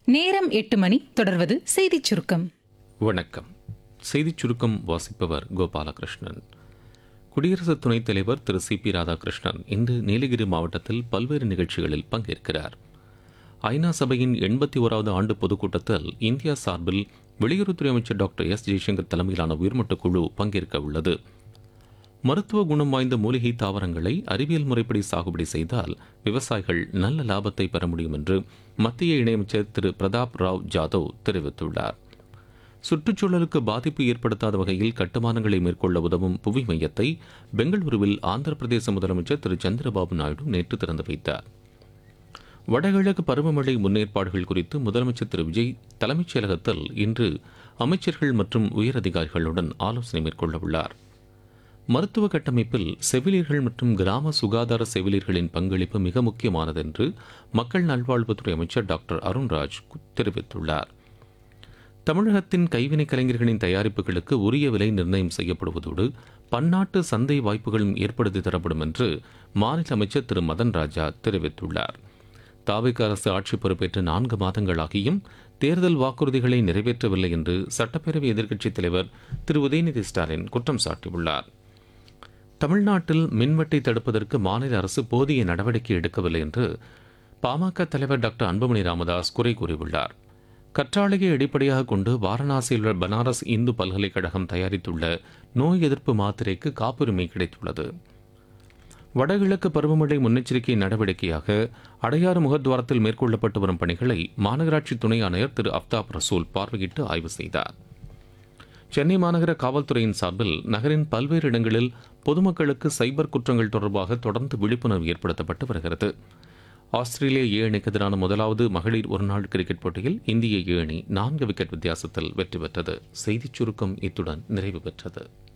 நேரம் எட்டு மணி தொடர்வது செய்திச் சுருக்கம் வணக்கம் செய்திச் சுருக்கம் வாசிப்பவர் கோபாலகிருஷ்ணன் குடியரசு துணைத் தலைவர் திரு சி பி ராதாகிருஷ்ணன் இன்று நீலகிரி மாவட்டத்தில் பல்வேறு நிகழ்ச்சிகளில் பங்கேற்கிறார் ஐநா சபையின் எண்பத்தி ஓராவது ஆண்டு பொதுக்கூட்டத்தில் இந்தியா சார்பில் வெளியுறவுத்துறை அமைச்சர் டாக்டர் எஸ் ஜெய்சங்கர் தலைமையிலான உயர்மட்ட குழு பங்கேற்க உள்ளது மருத்துவ குணம் வாய்ந்த மூலிகை தாவரங்களை அறிவியல் முறைப்படி சாகுபடி செய்தால் விவசாயிகள் நல்ல லாபத்தை பெற முடியும் என்று மத்திய இணையமைச்சர் திரு பிரதாப் ராவ் ஜாதவ் தெரிவித்துள்ளார் சுற்றுச்சூழலுக்கு பாதிப்பு ஏற்படுத்தாத வகையில் கட்டுமானங்களை மேற்கொள்ள உதவும் புவி மையத்தை பெங்களூருவில் ஆந்திர பிரதேச முதலமைச்சர் திரு சந்திரபாபு நாயுடு நேற்று திறந்து வைத்தார் வடகிழக்கு பருவமழை முன்னேற்பாடுகள் குறித்து முதலமைச்சர் திரு விஜய் தலைமைச் செயலகத்தில் இன்று அமைச்சர்கள் மற்றும் உயரதிகாரிகளுடன் ஆலோசனை மேற்கொள்ள உள்ளார் மருத்துவ கட்டமைப்பில் செவிலியர்கள் மற்றும் கிராம சுகாதார செவிலியர்களின் பங்களிப்பு மிக முக்கியமானது என்று மக்கள் நல்வாழ்வுத்துறை அமைச்சர் டாக்டர் அருண்ராஜ் தெரிவித்துள்ளார் தமிழகத்தின் கைவினைக் கலைஞர்களின் தயாரிப்புகளுக்கு உரிய விலை நிர்ணயம் செய்யப்படுவதோடு பன்னாட்டு சந்தை வாய்ப்புகளும் ஏற்படுத்தி தரப்படும் என்று மாநில அமைச்சர் திரு மதன் ராஜா தெரிவித்துள்ளார் தாவிக அரசு ஆட்சி பொறுப்பேற்று நான்கு மாதங்களாகியும் தேர்தல் வாக்குறுதிகளை நிறைவேற்றவில்லை என்று சட்டப்பேரவை எதிர்க்கட்சித் தலைவர் திரு உதயநிதி ஸ்டாலின் குற்றம் சாட்டியுள்ளார் தமிழ்நாட்டில் மின்வெட்டை தடுப்பதற்கு மாநில அரசு போதிய நடவடிக்கை எடுக்கவில்லை என்று பாமக தலைவர் டாக்டர் அன்புமணி ராமதாஸ் குறை கூறியுள்ளார் கற்றாழையை அடிப்படையாக கொண்டு வாரணாசியில் உள்ள பனாரஸ் இந்து பல்கலைக்கழகம் தயாரித்துள்ள நோய் எதிர்ப்பு மாத்திரைக்கு காப்புரிமை கிடைத்துள்ளது வடகிழக்கு பருவமழை முன்னெச்சரிக்கை நடவடிக்கையாக அடையாறு முகத்வாரத்தில் மேற்கொள்ளப்பட்டு வரும் பணிகளை மாநகராட்சி துணை ஆணையர் திரு அப்தாப் ரசூல் பார்வையிட்டு ஆய்வு செய்தார் சென்னை மாநகர காவல்துறையின் சார்பில் நகரின் பல்வேறு இடங்களில் பொதுமக்களுக்கு சைபர் குற்றங்கள் தொடர்பாக தொடர்ந்து விழிப்புணர்வு ஏற்படுத்தப்பட்டு வருகிறது ஆஸ்திரேலிய ஏ அணிக்கு எதிரான முதலாவது மகளிர் ஒருநாள் கிரிக்கெட் போட்டியில் இந்திய ஏ அணி நான்கு விக்கெட் வித்தியாசத்தில் வெற்றி பெற்றது செய்திச் சுருக்கம் இத்துடன் நிறைவு பெற்றது